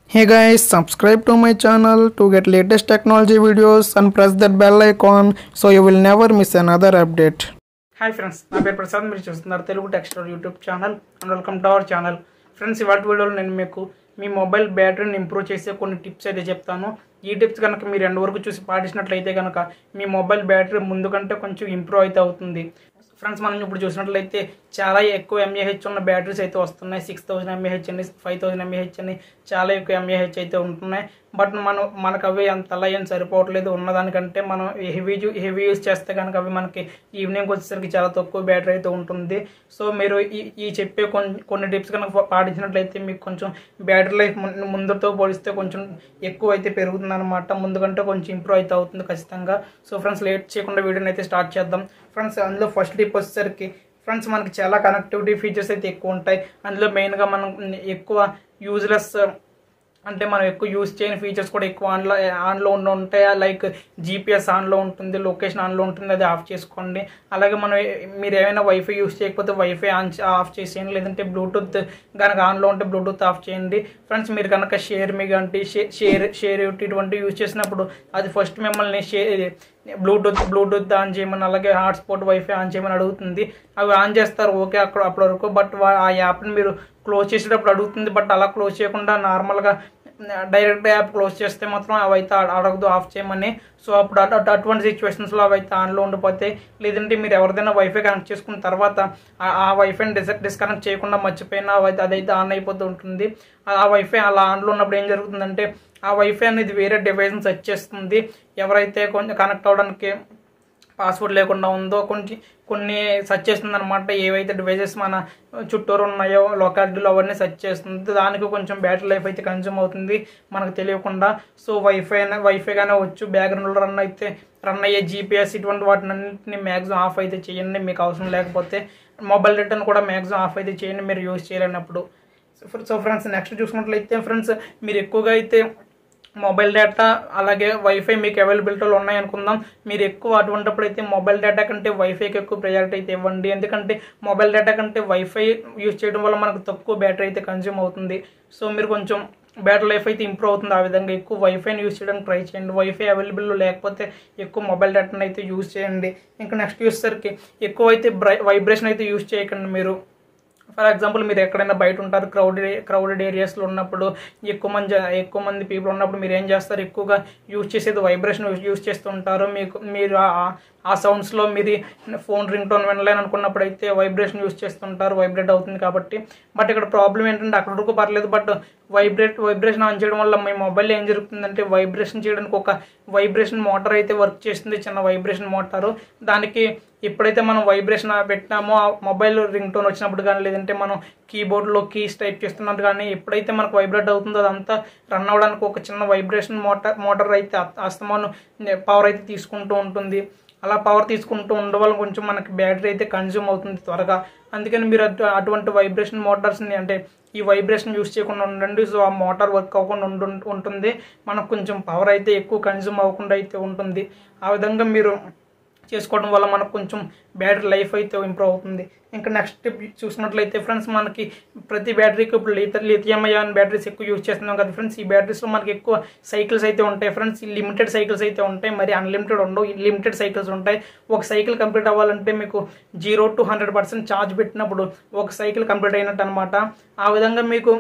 Hey guys, subscribe to my channel to get latest technology videos and press that bell icon so you will never miss another update. Hi friends నా పేరు ప్రసాద్ మీరు చూస్తున్నారు Telugu texter YouTube channel and welcome to our channel friends ఇవాళ వీడియోలో నేను మీకు మీ mobile బ్యాటరీని improve చేసే కొన్ని టిప్స్ అయితే చెప్తాను ఈ టిప్స్ కనుక మీరు ఎండ్ వరకు చూసి పాటించినట్లయితే కనుక మీ మొబైల్ బ్యాటరీ ముందు కంటే కొంచెం ఇంప్రూవ్ అయితే అవుతుంది ఫ్రెండ్స్ మనం ఇప్పుడు చూసినట్లయితే చాలా ఎక్కువ ఎంఏహెచ్ ఉన్న బ్యాటరీస్ అయితే వస్తున్నాయి సిక్స్ థౌసండ్ ఎంఏహెచ్ అని ఫైవ్ థౌసండ్ ఎంఏహెచ్ అని చాలా ఎక్కువ ఎంఏహెచ్ అయితే ఉంటున్నాయి బట్ మనం మనకు అవి అంతలా ఏం సరిపోవట్లేదు ఉన్నదానికంటే మనం హెవీ హెవీ యూస్ చేస్తే కనుక అవి మనకి ఈవినింగ్ వచ్చేసరికి చాలా తక్కువ బ్యాటరీ అయితే ఉంటుంది సో మీరు ఈ ఈ చెప్పే కొన్ని కొన్ని టిప్స్ కనుక పాటించినట్లయితే మీకు కొంచెం బ్యాటరీ లైఫ్ ముందుతో పోలిస్తే కొంచెం ఎక్కువ అయితే పెరుగుతుంది అనమాట ముందుకంటే కొంచెం ఇంప్రూవ్ అయితే అవుతుంది ఖచ్చితంగా సో ఫ్రెండ్స్ లేట్ చేయకుండా వీడియోని అయితే స్టార్ట్ చేద్దాం ఫ్రెండ్స్ అందులో ఫస్ట్ టిప్ వచ్చేసరికి ఫ్రెండ్స్ మనకి చాలా కనెక్టివిటీ ఫీచర్స్ అయితే ఎక్కువ ఉంటాయి అందులో మెయిన్గా మనం ఎక్కువ యూజ్లెస్ అంటే మనం ఎక్కువ యూజ్ చేయని ఫీచర్స్ కూడా ఎక్కువ ఆన్లో ఆన్లో ఉండి ఉంటాయి లైక్ జీపీఎస్ ఆన్లో ఉంటుంది లొకేషన్ ఆన్లో ఉంటుంది అది ఆఫ్ చేసుకోండి అలాగే మనం మీరు ఏమైనా వైఫై యూజ్ చేయకపోతే వైఫై ఆన్ ఆఫ్ చేసేయండి లేదంటే బ్లూటూత్ కనుక ఆన్లో ఉంటే బ్లూటూత్ ఆఫ్ చేయండి ఫ్రెండ్స్ మీరు కనుక షేర్ మీ గంటి షేర్ షేర్ ఇటువంటి యూజ్ చేసినప్పుడు అది ఫస్ట్ మిమ్మల్ని షేర్ బ్లూటూత్ బ్లూటూత్ ఆన్ చేయమని అలాగే హాట్స్పాట్ వైఫై ఆన్ చేయమని అడుగుతుంది అవి ఆన్ చేస్తారు ఓకే అక్కడ అప్పటి వరకు బట్ ఆ యాప్ని మీరు క్లోజ్ చేసేటప్పుడు అడుగుతుంది బట్ అలా క్లోజ్ చేయకుండా నార్మల్గా డైరెక్ట్ యాప్ క్లోజ్ చేస్తే మాత్రం అవి అయితే అడగదు ఆఫ్ చేయమని సో అప్పుడు అటు అటువంటి సిచ్యువేషన్స్లో అవి అయితే ఆన్లో ఉండిపోతాయి లేదంటే మీరు ఎవరిదైనా వైఫై కనెక్ట్ చేసుకున్న తర్వాత ఆ వైఫైని డిస్ డిస్కనెక్ట్ చేయకుండా మర్చిపోయినా అదైతే అదైతే ఆన్ అయిపోతూ ఉంటుంది ఆ వైఫై అలా ఆన్లో ఉన్నప్పుడు ఏం జరుగుతుందంటే ఆ వైఫై అనేది వేరే డివైస్ని సెర్చ్ చేస్తుంది ఎవరైతే కొంచెం కనెక్ట్ అవ్వడానికి పాస్వర్డ్ లేకుండా ఉందో కొన్ని కొన్ని సెర్చ్ చేస్తుంది అనమాట ఏవైతే డివైజెస్ మన చుట్టూరు ఉన్నాయో లొకాలిటీలో అవన్నీ సెర్చ్ చేస్తుంది దానికి కొంచెం బ్యాటరీ లైఫ్ అయితే కన్జ్యూమ్ అవుతుంది మనకు తెలియకుండా సో వైఫై వైఫైగానే వచ్చు బ్యాక్గ్రౌండ్లో రన్ అయితే రన్ అయ్యే జీపీఎస్ ఇటువంటి వాటిని అన్నింటినీ మ్యాక్సిమం ఆఫ్ అయితే చేయండి మీకు అవసరం లేకపోతే మొబైల్ డేటాను కూడా మ్యాక్సిమం ఆఫ్ అయితే చేయండి మీరు యూజ్ చేయలేనప్పుడు సో ఫ్రెండ్స్ నెక్స్ట్ చూసుకున్నట్లయితే ఫ్రెండ్స్ మీరు ఎక్కువగా అయితే మొబైల్ డేటా అలాగే వైఫై మీకు అవైలబిలిటీలో ఉన్నాయనుకుందాం మీరు ఎక్కువ అటువంటిప్పుడు అయితే మొబైల్ డేటా కంటే వైఫైకి ఎక్కువ ప్రయారిటీ అయితే ఇవ్వండి ఎందుకంటే మొబైల్ డేటా కంటే వైఫై యూజ్ చేయడం వల్ల మనకు తక్కువ బ్యాటరీ అయితే కన్జ్యూమ్ అవుతుంది సో మీరు కొంచెం బ్యాటరీ లైఫ్ అయితే ఇంప్రూవ్ అవుతుంది ఆ విధంగా ఎక్కువ వైఫైని యూజ్ చేయడానికి ట్రై చేయండి వైఫై అవైలబుల్ లేకపోతే ఎక్కువ మొబైల్ డేటాను అయితే యూజ్ చేయండి ఇంకా నెక్స్ట్ యూస్సరికి ఎక్కువ అయితే వైబ్రేషన్ అయితే యూజ్ చేయకండి మీరు ఫర్ ఎగ్జాంపుల్ మీరు ఎక్కడైనా బయట ఉంటారు క్రౌడెడ్ క్రౌడెడ్ ఏరియాస్లో ఉన్నప్పుడు ఎక్కువ మంది ఎక్కువ మంది పీపుల్ ఉన్నప్పుడు మీరు ఏం చేస్తారు ఎక్కువగా యూజ్ చేసేది వైబ్రేషన్ యూజ్ చేస్తుంటారు మీకు మీరు ఆ సౌండ్స్లో మీరు ఫోన్ రింగ్ టోన్ వినలేని అనుకున్నప్పుడు అయితే వైబ్రేషన్ యూజ్ చేస్తుంటారు వైబ్రేట్ అవుతుంది కాబట్టి బట్ ఇక్కడ ప్రాబ్లం ఏంటంటే అక్కడ వరకు పర్లేదు బట్ వైబ్రేట్ వైబ్రేషన్ ఆన్ చేయడం వల్ల మీ మొబైల్ ఏం జరుగుతుందంటే వైబ్రేషన్ చేయడానికి ఒక వైబ్రేషన్ మోటార్ అయితే వర్క్ చేస్తుంది చిన్న వైబ్రేషన్ మోటారు దానికి ఎప్పుడైతే మనం వైబ్రేషన్ పెట్టినామో ఆ మొబైల్ రింగ్ టోన్ వచ్చినప్పుడు కానీ లేదంటే మనం కీబోర్డ్లో కీస్ టైప్ చేస్తున్నట్టు కానీ ఎప్పుడైతే మనకు వైబ్రేట్ అవుతుందో అదంతా రన్ అవ్వడానికి ఒక చిన్న వైబ్రేషన్ మోటార్ మోటార్ అయితే అస్తమానం పవర్ అయితే తీసుకుంటూ ఉంటుంది అలా పవర్ తీసుకుంటూ ఉండడం వల్ల కొంచెం మనకి బ్యాటరీ అయితే కన్జ్యూమ్ అవుతుంది త్వరగా అందుకని మీరు అటువంటి వైబ్రేషన్ మోటార్స్ని అంటే ఈ వైబ్రేషన్ యూస్ చేయకుండా ఉండండి సో ఆ మోటార్ వర్క్ అవ్వకుండా ఉండు ఉంటుంది మనకు కొంచెం పవర్ అయితే ఎక్కువ కన్జ్యూమ్ అవ్వకుండా అయితే ఉంటుంది ఆ విధంగా మీరు చేసుకోవడం వల్ల మనకు కొంచెం బ్యాటరీ లైఫ్ అయితే ఇంప్రూవ్ అవుతుంది ఇంకా నెక్స్ట్ టిప్ చూసినట్లయితే ఫ్రెండ్స్ మనకి ప్రతి బ్యాటరీకి ఇప్పుడు లిథ లిథియం అయాన్ బ్యాటరీస్ ఎక్కువ యూజ్ చేస్తున్నాం కదా ఫ్రెండ్స్ ఈ బ్యాటరీస్లో మనకి ఎక్కువ సైకిల్స్ అయితే ఉంటాయి ఫ్రెండ్స్ లిమిటెడ్ సైకిల్స్ అయితే ఉంటాయి మరి అన్లిమిటెడ్ ఉండవు లిమిటెడ్ సైకిల్స్ ఉంటాయి ఒక సైకిల్ కంప్లీట్ అవ్వాలంటే మీకు zero to hundred percent charge పెట్టినప్పుడు ఒక సైకిల్ కంప్లీట్ అయినట్టు అనమాట ఆ విధంగా మీకు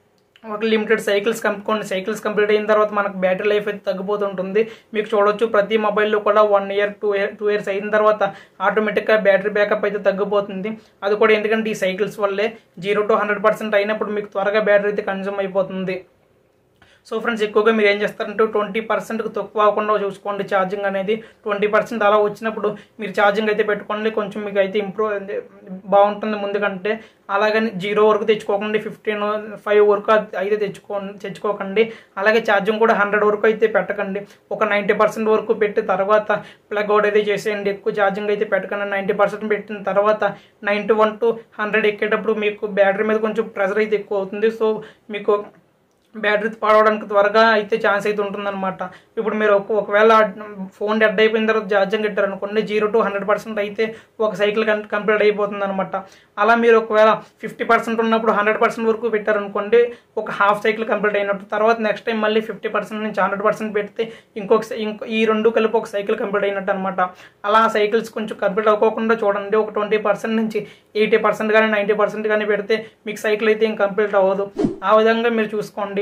ఒక లిమిటెడ్ సైకిల్స్ కొన్ని సైకిల్స్ కంప్లీట్ అయిన తర్వాత మనకు బ్యాటరీ లైఫ్ అయితే తగ్గిపోతుంటుంది మీకు చూడొచ్చు ప్రతి మొబైల్లో కూడా one year two year two years అయిన తర్వాత ఆటోమేటిక్గా బ్యాటరీ బ్యాకప్ అయితే తగ్గిపోతుంది అది కూడా ఎందుకంటే ఈ సైకిల్స్ వల్లే జీరో టు హండ్రెడ్ పర్సెంట్ అయినప్పుడు మీకు త్వరగా బ్యాటరీ అయితే కన్జ్యూమ్ అయిపోతుంది సో ఫ్రెండ్స్ ఎక్కువగా మీరు ఏం చేస్తారంటే ట్వంటీ పర్సెంట్కి తక్కువ అవ్వకుండా చూసుకోండి ఛార్జింగ్ అనేది ట్వంటీ పర్సెంట్ అలా వచ్చినప్పుడు మీరు ఛార్జింగ్ అయితే పెట్టుకోండి కొంచెం మీకు అయితే ఇంప్రూవ్ బాగుంటుంది ముందుకంటే అలాగని జీరో వరకు తెచ్చుకోకండి ఫిఫ్టీన్ ఫైవ్ వరకు అయితే తెచ్చుకో తెచ్చుకోకండి అలాగే ఛార్జింగ్ కూడా హండ్రెడ్ వరకు అయితే పెట్టకండి ఒక నైంటీ పర్సెంట్ వరకు పెట్టి తర్వాత ప్లగ్ అవుట్ అయితే చేసేయండి ఎక్కువ ఛార్జింగ్ అయితే పెట్టకండి నైంటీ పర్సెంట్ పెట్టిన తర్వాత నైంటీ వన్ టు హండ్రెడ్ ఎక్కేటప్పుడు మీకు బ్యాటరీ మీద కొంచెం ప్రెషర్ అయితే ఎక్కువ అవుతుంది సో మీకు బ్యాటరీ పాడవడానికి త్వరగా అయితే ఛాన్స్ అయితే ఉంటుందన్నమాట ఇప్పుడు మీరు ఒక ఒకవేళ ఫోన్ డెడ్ అయిపోయిన తర్వాత ఛార్జింగ్ పెట్టారు అనుకోండి జీరో టు హండ్రెడ్ పర్సెంట్ అయితే ఒక సైకిల్ కంప్లీట్ అయిపోతుంది అనమాట అలా మీరు ఒకవేళ ఫిఫ్టీ పర్సెంట్ ఉన్నప్పుడు హండ్రెడ్ పర్సెంట్ వరకు పెట్టారనుకోండి ఒక హాఫ్ సైకిల్ కంప్లీట్ అయినట్టు తర్వాత నెక్స్ట్ టైం మళ్ళీ ఫిఫ్టీ పర్సెంట్ నుంచి హండ్రెడ్ పర్సెంట్ పెడితే ఇంకొక సై- ఇంకో ఈ రెండు కలిపి ఒక సైకిల్ కంప్లీట్ అయినట్టు అనమాట అలా సైకిల్స్ కొంచెం కంప్లీట్ అవ్వకుండా చూడండి ఒక ట్వంటీ పర్సెంట్ నుంచి ఎయిటీ పర్సెంట్ కానీ నైంటీ పర్సెంట్ కానీ పెడితే మీకు సైకిల్ అయితే ఇంక కంప్లీట్ అవ్వదు ఆ విధంగా మీరు చూసుకోండి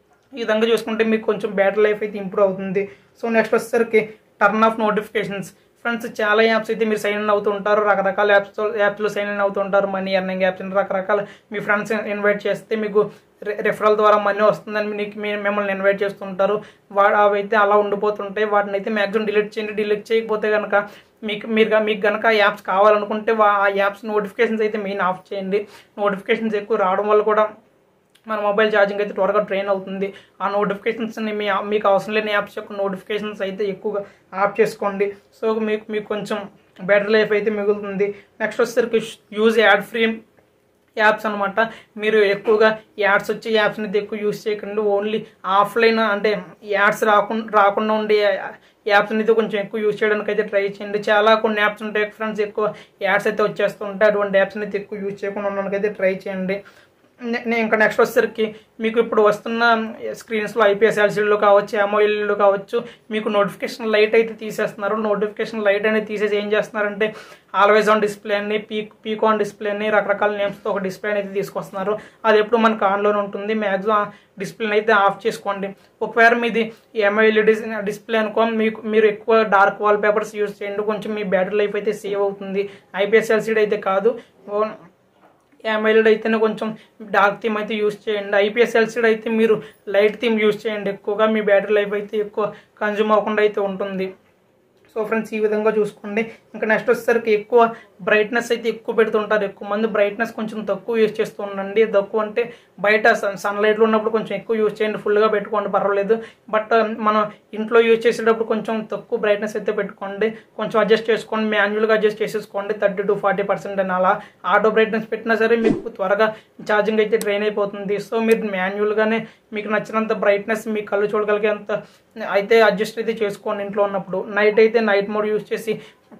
ఈ విధంగా చూసుకుంటే మీకు కొంచెం బ్యాటరీ లైఫ్ అయితే ఇంప్రూవ్ అవుతుంది సో నెక్స్ట్ వచ్చేసరికి టర్న్ ఆఫ్ నోటిఫికేషన్స్ ఫ్రెండ్స్ చాలా యాప్స్ అయితే మీరు సైన్ ఇన్ అవుతూ ఉంటారు రకరకాల యాప్స్ యాప్స్లో సైన్ ఇన్ అవుతూ ఉంటారు మనీ ఎర్నింగ్ యాప్స్ రకరకాల మీ ఫ్రెండ్స్ ఇన్వైట్ చేస్తే మీకు రెఫరల్ ద్వారా మనీ వస్తుందని మీకు మీ- మిమ్మల్ని ఇన్వైట్ చేస్తుంటారు వా అవైతే అలా ఉండిపోతుంటాయి వాటిని అయితే మ్యాక్సిమం డిలీట్ చేయండి డిలీట్ చేయకపోతే కనుక మీకు మీరు గా- మీకు కనుక యాప్స్ కావాలనుకుంటే వా- ఆ యాప్స్ నోటిఫికేషన్స్ అయితే మెయిన్ ఆఫ్ చేయండి నోటిఫికేషన్స్ ఎక్కువ రావడం వల్ల కూడా మన మొబైల్ ఛార్జింగ్ అయితే త్వరగా ట్రైన్ అవుతుంది ఆ నోటిఫికేషన్స్ని మీ మీకు అవసరం లేని యాప్స్ యొక్క నోటిఫికేషన్స్ అయితే ఎక్కువగా ఆఫ్ చేసుకోండి సో మీకు మీకు కొంచెం బెటర్ లైఫ్ అయితే మిగులుతుంది నెక్స్ట్ వచ్చేసరికి యూజ్ యాడ్ ఫ్రీ యాప్స్ అనమాట మీరు ఎక్కువగా యాడ్స్ వచ్చే యాప్స్ని అయితే ఎక్కువ యూజ్ చేయకండి ఓన్లీ ఆఫ్లైన్ అంటే యాడ్స్ రాకుండా రాకుండా ఉండే యాప్స్ని అయితే కొంచెం ఎక్కువ యూజ్ చేయడానికి అయితే ట్రై చేయండి చాలా కొన్ని యాప్స్ ఉంటాయి ఫ్రెండ్స్ ఎక్కువ యాడ్స్ అయితే వచ్చేస్తుంటాయి అటువంటి యాప్స్ని అయితే ఎక్కువ యూజ్ చేయకుండా ఉండడానికి అయితే ట్రై చేయండి నే- నేను ఇంకా నెక్స్ట్ వచ్చేసరికి మీకు ఇప్పుడు వస్తున్న స్క్రీన్స్లో ఐపీఎస్ ఎల్సీడీలో కావచ్చు ఎంఓఎల్ఈలో కావచ్చు మీకు నోటిఫికేషన్ లైట్ అయితే తీసేస్తున్నారు నోటిఫికేషన్ లైట్ అనేది తీసేసి ఏం చేస్తున్నారంటే ఆల్వేస్ ఆన్ డిస్ప్లే అని పీక్ పీక్ ఆన్ డిస్ప్లే అని రకరకాల నేమ్స్తో ఒక డిస్ప్లే అయితే తీసుకొస్తున్నారు అది ఎప్పుడు మనకు ఆన్లోనే ఉంటుంది మ్యాక్సిమం డిస్ప్లేని అయితే ఆఫ్ చేసుకోండి ఒకవేళ మీది ఎంఐఎల్ఈడి డిస్ప్లే అనుకో మీకు మీరు ఎక్కువ డార్క్ వాల్ పేపర్స్ యూజ్ చేయండి కొంచెం మీ బ్యాటరీ లైఫ్ అయితే సేవ్ అవుతుంది ఐపీఎస్ ఎల్సీడీ అయితే కాదు ఓ- ఎమ్ఐల్డ్ అయితేనే కొంచెం డార్క్ థీమ్ అయితే యూస్ చేయండి ఐపీఎస్ ఎల్సీడీ అయితే మీరు లైట్ థీమ్ యూస్ చేయండి ఎక్కువగా మీ బ్యాటరీ లైఫ్ అయితే ఎక్కువ కన్జ్యూమ్ అవ్వకుండా అయితే ఉంటుంది సో ఫ్రెండ్స్ ఈ విధంగా చూసుకోండి ఇంకా నెక్స్ట్ వచ్చేసరికి ఎక్కువ బ్రైట్నెస్ అయితే ఎక్కువ పెడుతుంటారు ఎక్కువ మంది బ్రైట్నెస్ కొంచెం తక్కువ యూజ్ చేస్తూ ఉండండి తక్కువ అంటే బయట సన్లైట్లో ఉన్నప్పుడు కొంచెం ఎక్కువ యూజ్ చేయండి ఫుల్గా పెట్టుకోండి పర్వాలేదు బట్ మనం ఇంట్లో యూజ్ చేసేటప్పుడు కొంచెం తక్కువ బ్రైట్నెస్ అయితే పెట్టుకోండి కొంచెం అడ్జస్ట్ చేసుకోండి మాన్యువల్గా అడ్జస్ట్ చేసేసుకోండి థర్టీ టు ఫార్టీ పర్సెంట్ అని అలా ఆటో బ్రైట్నెస్ పెట్టినా సరే మీకు త్వరగా ఛార్జింగ్ అయితే డ్రైన్ అయిపోతుంది సో మీరు మాన్యువల్గానే మీకు నచ్చినంత బ్రైట్నెస్ మీ కళ్ళు చూడగలిగేంత అయితే అడ్జస్ట్ అయితే చేసుకోండి ఇంట్లో ఉన్నప్పుడు నైట్ అయితే నైట్ మోడ్ యూజ్ చేసి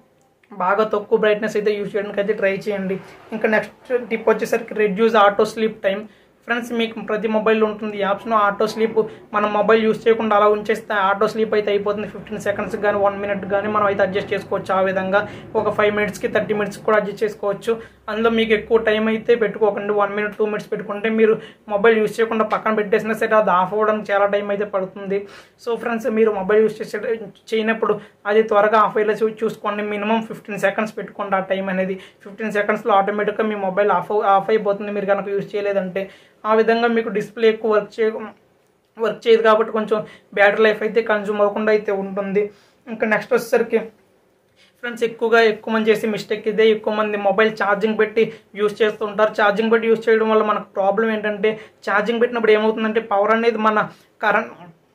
బాగా తక్కువ బ్రైట్నెస్ అయితే యూజ్ చేయడానికి అయితే ట్రై చేయండి ఇంకా నెక్స్ట్ టిప్ వచ్చేసరికి reduce auto sleep time friends మీకు ప్రతి మొబైల్లో ఉంటుంది యాప్స్లో ఆటో స్లీప్ మనం మొబైల్ యూస్ చేయకుండా అలా ఉంచేస్తే ఆటో స్లీప్ అయితే అయిపోతుంది ఫిఫ్టీన్ సెకండ్స్ కానీ వన్ మినిట్ కానీ మనం అయితే అడ్జస్ట్ చేసుకోవచ్చు ఆ విధంగా ఒక ఫైవ్ మినిట్స్కి థర్టీ మినిట్స్కి కూడా అడ్జస్ట్ చేసుకోవచ్చు అందులో మీకు ఎక్కువ టైం అయితే పెట్టుకోకండి వన్ మినిట్ టూ మినిట్స్ పెట్టుకుంటే మీరు మొబైల్ యూస్ చేయకుండా పక్కన పెట్టేసినా సరే అది ఆఫ్ అవ్వడానికి చాలా టైం అయితే పడుతుంది సో ఫ్రెండ్స్ మీరు మొబైల్ యూస్ చేసే చేయనప్పుడు అది త్వరగా ఆఫ్ అయ్యేలా చూ- చూసుకోండి మినిమం ఫిఫ్టీన్ సెకండ్స్ పెట్టుకోండి ఆ టైం అనేది ఫిఫ్టీన్ సెకండ్స్లో ఆటోమేటిక్గా మీ మొబైల్ ఆఫ్ ఆఫ్ అయిపోతుంది మీరు కనుక యూస్ చేయలేదంటే ఆ విధంగా మీకు డిస్ప్లే ఎక్కువ వర్క్ చేయ వర్క్ చేయదు కాబట్టి కొంచెం బ్యాటరీ లైఫ్ అయితే కన్జ్యూమ్ అవ్వకుండా అయితే ఉంటుంది ఇంకా నెక్స్ట్ వచ్చేసరికి ఫ్రెండ్స్ ఎక్కువగా ఎక్కువ మంది చేసే మిస్టేక్ ఇదే ఎక్కువ మంది మొబైల్ ఛార్జింగ్ పెట్టి యూస్ చేస్తుంటారు ఛార్జింగ్ పెట్టి యూస్ చేయడం వల్ల మనకు ప్రాబ్లం ఏంటంటే ఛార్జింగ్ పెట్టినప్పుడు ఏమవుతుందంటే పవర్ అనేది మన కరెంట్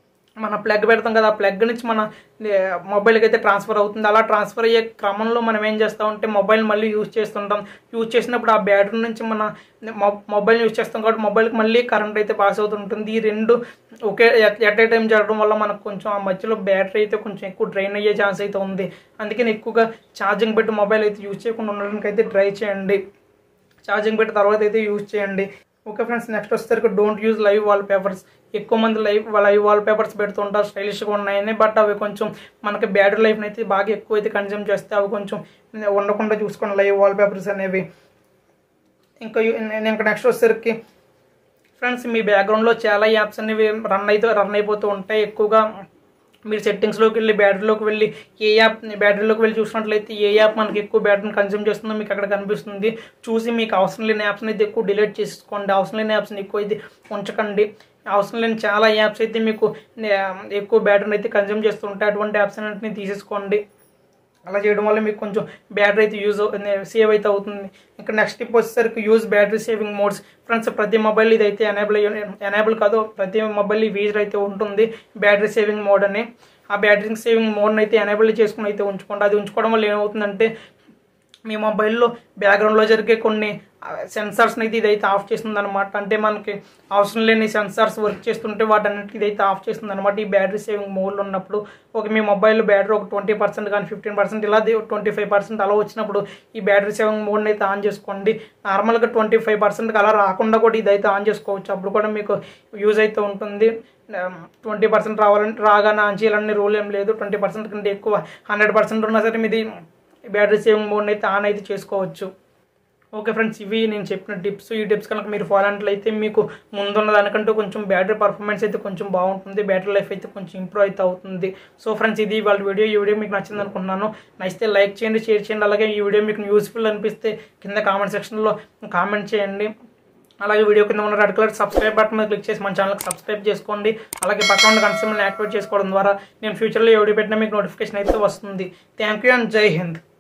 మన ప్లగ్ పెడతాం కదా ఆ ప్లగ్ నుంచి మన ఏ, మొబైల్కి అయితే ట్రాన్స్ఫర్ అవుతుంది అలా ట్రాన్స్ఫర్ అయ్యే క్రమంలో మనం ఏం చేస్తామంటే మొబైల్ మళ్ళీ యూజ్ చేస్తుంటాం యూజ్ చేసినప్పుడు ఆ బ్యాటరీ నుంచి మన మొ- మొబైల్ యూజ్ చేస్తాం కాబట్టి మొబైల్కి మళ్ళీ కరెంట్ అయితే పాస్ అవుతుంటుంది ఈ రెండు ఒకే ఎట్ ఏ టైం జరగడం వల్ల మనకు కొంచెం ఆ మధ్యలో బ్యాటరీ అయితే కొంచెం ఎక్కువ డ్రైన్ అయ్యే ఛాన్స్ అయితే ఉంది అందుకని ఎక్కువగా ఛార్జింగ్ పెట్టి మొబైల్ అయితే యూజ్ చేయకుండా ఉండడానికి అయితే ట్రై చేయండి ఛార్జింగ్ పెట్టి తర్వాత అయితే యూజ్ చేయండి ఓకే ఫ్రెండ్స్ నెక్స్ట్ వచ్చేసరికి don't use live wallpapers ఎక్కువ మంది లైవ్ లైవ్ వాల్ పేపర్స్ పెడుతుంటారు స్టైలిష్గా ఉన్నాయని బట్ అవి కొంచెం మనకి బ్యాటరీ లైఫ్ని అయితే బాగా ఎక్కువ అయితే కన్జ్యూమ్ చేస్తే అవి కొంచెం ఉండకుండా చూసుకోండి లైవ్ వాల్ పేపర్స్ అనేవి ఇంకా యు- నేను ఇంకా నెక్స్ట్ వచ్చేసరికి ఫ్రెండ్స్ మీ బ్యాక్గ్రౌండ్లో చాలా యాప్స్ అనేవి రన్ అయితే రన్ అయిపోతూ ఉంటాయి ఎక్కువగా మీరు సెట్టింగ్స్లోకి వెళ్ళి బ్యాటరీలోకి వెళ్ళి ఏ యాప్ బ్యాటరీలోకి వెళ్ళి చూసినట్లయితే ఏ యాప్ మనకి ఎక్కువ బ్యాటరీని కన్జ్యూమ్ చేస్తుందో మీకు అక్కడ కనిపిస్తుంది చూసి మీకు అవసరం లేని యాప్స్ని అయితే ఎక్కువ డిలీట్ చేసుకోండి అవసరం లేని యాప్స్ని ఎక్కువ అయితే ఉంచకండి అవసరం లేని చాలా యాప్స్ అయితే మీకు ఆ, ఎక్కువ బ్యాటరీని అయితే కన్జ్యూమ్ చేస్తుంటాయి అటువంటి యాప్స్ అన్నింటినీ తీసేసుకోండి అలా చేయడం వల్ల మీకు కొంచెం బ్యాటరీ అయితే యూజ్ సేవ్ అయితే అవుతుంది ఇంకా నెక్స్ట్ టిప్ వచ్చేసరికి use battery saving modes friends ప్రతి మొబైల్ ఇది అయితే ఎనేబుల్ ఎనేబుల్ కాదు ప్రతి మొబైల్ ఫీచర్ అయితే ఉంటుంది బ్యాటరీ సేవింగ్ మోడ్ అని ఆ బ్యాటరీ సేవింగ్ మోడ్ని అయితే ఎనేబుల్ చేసుకుని అయితే ఉంచుకోండి అది ఉంచుకోవడం వల్ల ఏమవుతుందంటే మీ మొబైల్లో బ్యాక్గ్రౌండ్లో జరిగే కొన్ని సెన్సార్స్ని అయితే ఇదైతే ఆఫ్ చేస్తుంది అనమాట అంటే మనకి అవసరం లేని సెన్సార్స్ వర్క్ చేస్తుంటే వాటన్నిటికి ఇదైతే ఆఫ్ చేస్తుంది అనమాట ఈ బ్యాటరీ సేవింగ్ మోడ్లో ఉన్నప్పుడు ఒక మీ మొబైల్ బ్యాటరీ ఒక ట్వంటీ పర్సెంట్ కానీ ఫిఫ్టీన్ పర్సెంట్ ఇలా ట్వంటీ ఫైవ్ పర్సెంట్ అలా వచ్చినప్పుడు ఈ బ్యాటరీ సేవింగ్ మోడ్ని అయితే ఆన్ చేసుకోండి నార్మల్గా ట్వంటీ ఫైవ్ పర్సెంట్కి అలా రాకుండా కూడా ఇదైతే ఆన్ చేసుకోవచ్చు అప్పుడు కూడా మీకు యూజ్ అయితే ఉంటుంది ట్వంటీ పర్సెంట్ రావాలంటే రాగానే ఆన్ చేయాలని రూల్ ఏం లేదు ట్వంటీ పర్సెంట్ కంటే ఎక్కువ హండ్రెడ్ పర్సెంట్ ఉన్నా సరే మీది బ్యాటరీ సేవింగ్ మోడ్ని అయితే ఆన్ అయితే చేసుకోవచ్చు ఓకే ఫ్రెండ్స్ ఇవి నేను చెప్పిన టిప్స్ ఈ టిప్స్ కనుక మీరు ఫాలో అయినట్లయితే మీకు ముందున్న దానికంటే కొంచెం బ్యాటరీ పర్ఫార్మెన్స్ అయితే కొంచెం బాగుంటుంది బ్యాటరీ లైఫ్ అయితే కొంచెం ఇంప్రూవ్ అయితే అవుతుంది సో ఫ్రెండ్స్ ఇది వాళ్ళ వీడియో ఈ వీడియో మీకు నచ్చింది అనుకుంటున్నాను నచ్చితే లైక్ చేయండి షేర్ చేయండి అలాగే ఈ వీడియో మీకు యూస్ఫుల్ అనిపిస్తే కింద కామెంట్ సెక్షన్లో కామెంట్ చేయండి అలాగే వీడియో కింద ఉన్న రెడ్ కలర్ సబ్స్క్రైబ్ బటన్ మీద క్లిక్ చేసి మన ఛానల్కి సబ్స్క్రైబ్ చేసుకోండి అలాగే పక్కన ఉన్న కన్సల్ని యాక్టివేట్ చేసుకోవడం ద్వారా నేను ఫ్యూచర్లో ఏ వీడియో పెట్టినా మీకు నోటిఫికేషన్ అయితే వస్తుంది థ్యాంక్ యూ అండ్ జై హింద్